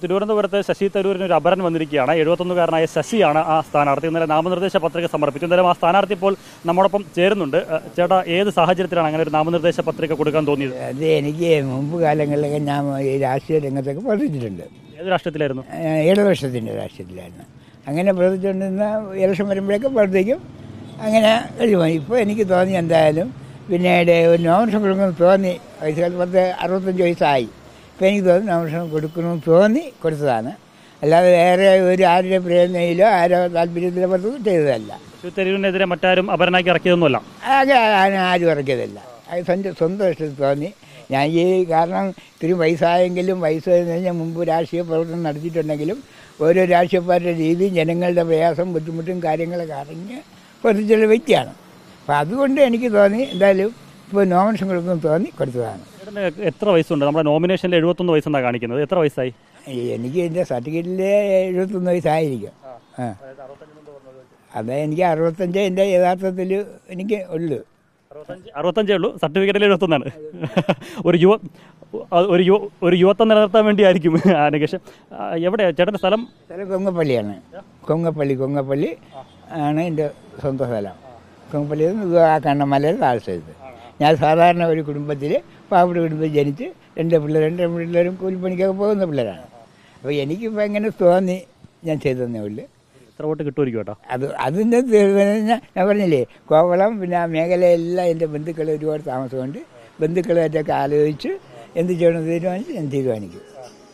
തിരുവനന്തപുരത്ത് ശശി തരൂരിന് ഒരു അപരൻ വന്നിരിക്കുകയാണ് എഴുപത്തൊന്നുകാരനായ ശശിയാണ് ആ സ്ഥാനാർത്ഥി ഇന്നലെ നാമനിർദ്ദേശ പത്രിക സമർപ്പിച്ചു എന്തായാലും ആ സ്ഥാനാർത്ഥി ഇപ്പോൾ നമ്മോടൊപ്പം ചേരുന്നുണ്ട് ഏഹ് ചേട്ടാ ഏത് സാഹചര്യത്തിലാണ് അങ്ങനെ ഒരു നാമനിർദ്ദേശ പത്രിക കൊടുക്കാൻ തോന്നിയത് അത് എനിക്ക് മുമ്പ് കാലങ്ങളിലൊക്കെ ഞാൻ ഈ രാഷ്ട്രീയ രംഗത്തൊക്കെ പ്രവർത്തിച്ചിട്ടുണ്ട് ഏത് രാഷ്ട്രീയത്തിലായിരുന്നു ഏഹ് ഏഴ് വർഷത്തിൻ്റെ രാഷ്ട്രീയത്തിലായിരുന്നു അങ്ങനെ പ്രവർത്തിച്ചുകൊണ്ടിരുന്ന ഇലക്ഷൻ വരുമ്പോഴൊക്കെ പ്രവർത്തിക്കും അങ്ങനെ കഴിയുമായി ഇപ്പോൾ എനിക്ക് തോന്നി എന്തായാലും പിന്നീട് ഒരു നോമിനേഷൻ കൊടുക്കണമെന്ന് തോന്നി വയസ്സുകാലത്ത് പത്ത് അറുപത്തഞ്ച് വയസ്സായി ഇപ്പോൾ എനിക്ക് തോന്നി നോമിനേഷൻ കൊടുക്കണമെന്ന് തോന്നി കൊടുത്തതാണ് അല്ലാതെ വേറെ ഒരു ആരുടെ പ്രേരണയിലോ ആരോ താല്പര്യത്തിലോ പുറത്ത് ചെയ്തതല്ല ശശി തരൂരിനെതിരെ മറ്റാരും അപരനാക്കി ഇറക്കിയതൊന്നുമല്ല ആകെ ആരും ആരും ഇറക്കിയതല്ല അത് സ്വന്തം സ്വന്തം ഇഷ്ടത്തിൽ തോന്നി ഞാൻ ഈ കാരണം ഇത്തിരി വയസ്സായെങ്കിലും വയസ്സ് കഴിഞ്ഞാൽ മുമ്പ് രാഷ്ട്രീയ പ്രവർത്തനം നടത്തിയിട്ടുണ്ടെങ്കിലും ഓരോ രാഷ്ട്രീയ പാർട്ടിയുടെ രീതിയും ജനങ്ങളുടെ പ്രയാസം ബുദ്ധിമുട്ടും കാര്യങ്ങളൊക്കെ അറിഞ്ഞ് പ്രവർത്തിച്ചുള്ള വ്യക്തിയാണ് അപ്പോൾ അതുകൊണ്ട് എനിക്ക് തോന്നി എന്തായാലും ഇപ്പോൾ നോമിനേഷൻ കൊടുക്കുമെന്ന് തോന്നി കൊടുത്തതാണ് ചേട്ടന് എത്ര വയസ്സുണ്ട് നമ്മുടെ നോമിനേഷനിൽ എഴുപത്തൊന്ന് വയസ്സെന്നാണ് കാണിക്കുന്നത് എത്ര വയസ്സായി ഈ എനിക്ക് എൻ്റെ സർട്ടിഫിക്കറ്റിൽ എഴുപത്തൊന്ന് വയസ്സായിരിക്കും ആ അത് എനിക്ക് അറുപത്തഞ്ച് എൻ്റെ യഥാർത്ഥത്തിൽ എനിക്ക് ഉള്ളൂ അറുപത്തഞ്ച് അറുപത്തഞ്ചേ ഉള്ളൂ സർട്ടിഫിക്കറ്റിൽ എഴുപത്തൊന്നാണ് ഒരു യുവ അ- ഒരു യുവ ഒരു യുവത്വം നിലനിർത്താൻ വേണ്ടിയായിരിക്കും ആനകേഷ് എവിടെയാണ് ചേട്ടൻ്റെ സ്ഥലം സ്ഥലം കൊങ്ങപ്പള്ളിയാണ് കൊങ്ങപ്പള്ളി കൊങ്ങപ്പള്ളി ആണ് എൻ്റെ സ്വന്തം സ്ഥലം കൊങ്ങപ്പള്ളിയിൽ നിന്ന് ആ കണ്ണമലയിൽ താമസിച്ചത് ഞാൻ സാധാരണ ഒരു കുടുംബത്തിൽ പാവപ്പെട്ട കുടുംബത്തിൽ ജനിച്ച് രണ്ട് പിള്ളേർ രണ്ട് പിള്ളേരും കൂലിപ്പണിക്കൊക്കെ പോകുന്ന പിള്ളേരാണ് അപ്പോൾ എനിക്കിപ്പോൾ എങ്ങനെ തോന്നി ഞാൻ ചെയ്തതന്നേ ഉള്ളൂ എത്ര വോട്ട് കിട്ടുമായിരിക്കും കേട്ടോ അത് അതിൻ്റെ തീരുമാനം ഞാൻ ഞാൻ പറഞ്ഞില്ലേ കോവളം പിന്നെ ആ മേഖലയെല്ലാം എൻ്റെ ബന്ധുക്കൾ ഒരുപാട് താമസമുണ്ട് ബന്ധുക്കളായിട്ടൊക്കെ ആലോചിച്ച് എന്ത് ചെയ്യണമെന്ന് തീരുമാനിച്ച് ഞാൻ തീരുമാനിക്കും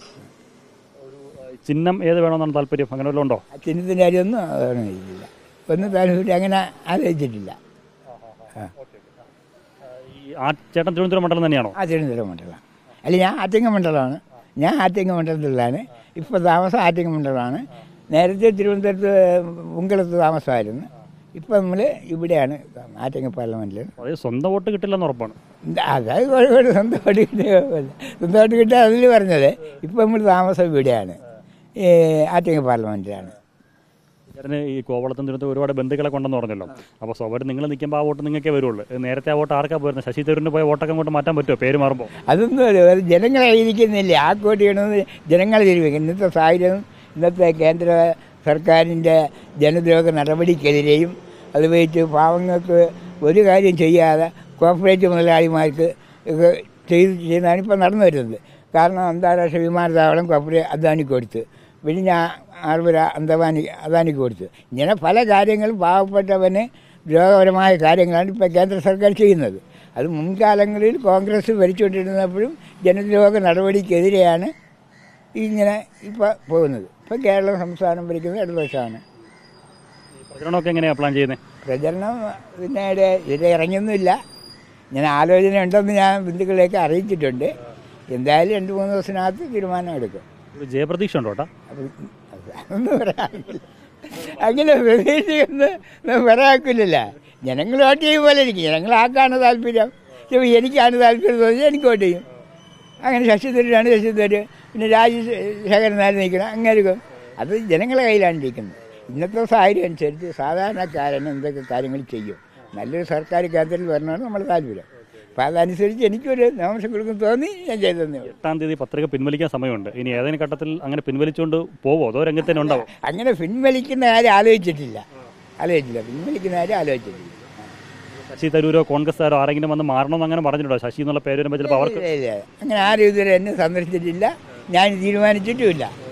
ചിഹ്നം ഏത് വേണമെന്നാണ് താല്പര്യം അങ്ങനെ വല്ലതും ഉണ്ടോ ആ ചിഹ്നത്തിൻ്റെ കാര്യമൊന്നും അറിയില്ല ഒന്നും താല്പര്യം അങ്ങനെ ആലോചിച്ചിട്ടില്ല ആ ഈ ആ ചേട്ടൻ തിരുവനന്തപുരം മണ്ഡലം തന്നെയാണോ ആ തിരുവനന്തപുരം മണ്ഡലം അല്ല ഞാൻ ആറ്റിങ്ങ മണ്ഡലമാണ് ഞാൻ ആറ്റിങ്ങ മണ്ഡലത്തിലാണ് ഇപ്പോൾ താമസം ആറ്റിങ്ങ മണ്ഡലമാണ് നേരത്തെ തിരുവനന്തപുരത്ത് ഉങ്കളത്ത് താമസമായിരുന്നു ഇപ്പം നമ്മൾ ഇവിടെയാണ് ആറ്റിങ്ങ പാർലമെൻറ്റിൽ അത് സ്വന്തം വോട്ട് കിട്ടില്ലെന്ന് ഉറപ്പാണ് അതായത് കുഴപ്പമില്ല സ്വന്തമായിട്ട് കിട്ടിയ കുഴപ്പമില്ല സ്വന്തമായിട്ട് കിട്ടിയ അതിൽ പറഞ്ഞത് ഇപ്പം നമ്മൾ താമസം ഇവിടെയാണ് ഈ ആറ്റിങ്ങ പാർലമെൻറ്റിലാണ് ചേട്ടന് ഈ കോവളത്തും തിരുവനന്തപുരം ഒരുപാട് ബന്ധുക്കളെ കൊണ്ടെന്ന് പറഞ്ഞല്ലോ അപ്പോൾ സ്വാഭാവികം നിങ്ങൾ നിൽക്കുമ്പോൾ ആ വോട്ട് നിങ്ങൾക്കേ വരുള്ളൂ ഇത് നേരത്തെ ആ വോട്ട് ആർക്കാ പോയിരുന്നത് ശശി തരൂരിന് പോയ വോട്ടൊക്കെ അങ്ങോട്ട് മാറ്റാൻ പറ്റുമോ പേര് മാറുമ്പോൾ അതൊന്നും ഒരു അത് ജനങ്ങളെ ഇരിക്കുന്നില്ല ആ കോട്ട് ചെയ്യണമെന്ന് ജനങ്ങളെ തീരുമാനിക്കും ഇന്നത്തെ സാഹചര്യം ഇന്നത്തെ കേന്ദ്ര സർക്കാരിൻ്റെ ജനദ്രോഹ നടപടിക്കെതിരെയും അത് വെച്ച് പാവങ്ങൾക്ക് ഒരു കാര്യം ചെയ്യാതെ കോർപ്പറേറ്റ് മുതലാളിമാർക്ക് ഇത് ചെയ്ത് ചെയ്യുന്നതാണ് ഇപ്പോൾ നടന്നു വരുന്നത് കാരണം അന്താരാഷ്ട്ര വിമാനത്താവളം കോർപ്പറേറ്റ് അദാനിക്ക് കൊടുത്ത് വിഴിഞ്ഞ ആർവര അന്തവാനി അദാനിക്ക് കൊടുത്ത് ഇങ്ങനെ പല കാര്യങ്ങളും പാവപ്പെട്ടവന് ദ്രോഹപരമായ കാര്യങ്ങളാണ് ഇപ്പോൾ കേന്ദ്ര സർക്കാർ ചെയ്യുന്നത് അത് മുൻകാലങ്ങളിൽ കോൺഗ്രസ് ഭരിച്ചുകൊണ്ടിരുന്നപ്പോഴും ജനദ്രോഹ നടപടിക്കെതിരെയാണ് ഇങ്ങനെ ഇപ്പോൾ പോകുന്നത് ഇപ്പോൾ കേരള സംസ്ഥാനം ഭരിക്കുന്നത് ഇടതുപക്ഷമാണ് പ്രചരണമൊക്കെ എങ്ങനെയാണ് പ്ലാൻ ചെയ്യുന്നത് പ്രചരണം പിന്നീട് ഇത് ഇറങ്ങിയൊന്നുമില്ല ഞാൻ ആലോചന ഉണ്ടെന്ന് ഞാൻ ബന്ധുക്കളെയൊക്കെ അറിയിച്ചിട്ടുണ്ട് എന്തായാലും രണ്ട് മൂന്ന് ദിവസത്തിനകത്ത് തീരുമാനം എടുക്കും ഒരു ജയപ്രതീക്ഷ ഉണ്ടോ കേട്ടോ അപ്പം അതൊന്നും പറയാനില്ല അങ്ങനെ പ്രതീക്ഷിക്കുന്ന പറയാക്കില്ലല്ല ജനങ്ങൾ വോട്ട് ചെയ്യും പോലെ ഇരിക്കും ജനങ്ങൾ ആക്കാണ് താല്പര്യം ഇപ്പം എനിക്കാണ് താല്പര്യം തോന്നിയാൽ എനിക്ക് വോട്ട് ചെയ്യും അങ്ങനെ ശശി തരൂരാണ് ശശി തരൂർ പിന്നെ രാജശേഖരൻ നായർ നിൽക്കണം അങ്ങനെ ഇരിക്കും അത് ജനങ്ങളെ കയ്യിലാണ് ഇരിക്കുന്നത് ഇന്നത്തെ സാഹചര്യം അനുസരിച്ച് സാധാരണക്കാരൻ എന്തൊക്കെ കാര്യങ്ങൾ ചെയ്യും നല്ലൊരു സർക്കാർ കേന്ദ്രത്തിൽ വരണമെന്ന് നമ്മുടെ താല്പര്യം അപ്പോൾ അതനുസരിച്ച് എനിക്കൊരു നാമസം കൊടുക്കും തോന്നി ഞാൻ ചെയ്തതന്നേ ഉള്ളൂ എട്ടാം തീയതി പത്രിക പിൻവലിക്കാൻ സമയമുണ്ട് ഇനി ഏതെങ്കിലും ഘട്ടത്തിൽ അങ്ങനെ പിൻവലിച്ചുകൊണ്ട് പോവോ അതോ രംഗത്ത് തന്നെ ഉണ്ടാവും അങ്ങനെ പിൻവലിക്കുന്ന കാര്യം ആലോചിച്ചിട്ടില്ല ആലോചിച്ചില്ല പിൻവലിക്കുന്ന കാര്യം ആലോചിച്ചിട്ടില്ല ശശി തരൂരോ കോൺഗ്രസ്സുകാരോ ആരെങ്കിലും വന്ന് മാറണമെന്ന് അങ്ങനെ പറഞ്ഞിട്ടുണ്ടോ ശശി എന്നുള്ള പേര് വരുമ്പോൾ ചിലപ്പോൾ അവർക്ക് ഇല്ല, ഇല്ല. അങ്ങനെ ആരും ഇതുവരെ എന്നെ സന്ദർശിച്ചിട്ടില്ല ഞാൻ തീരുമാനിച്ചിട്ടുമില്ല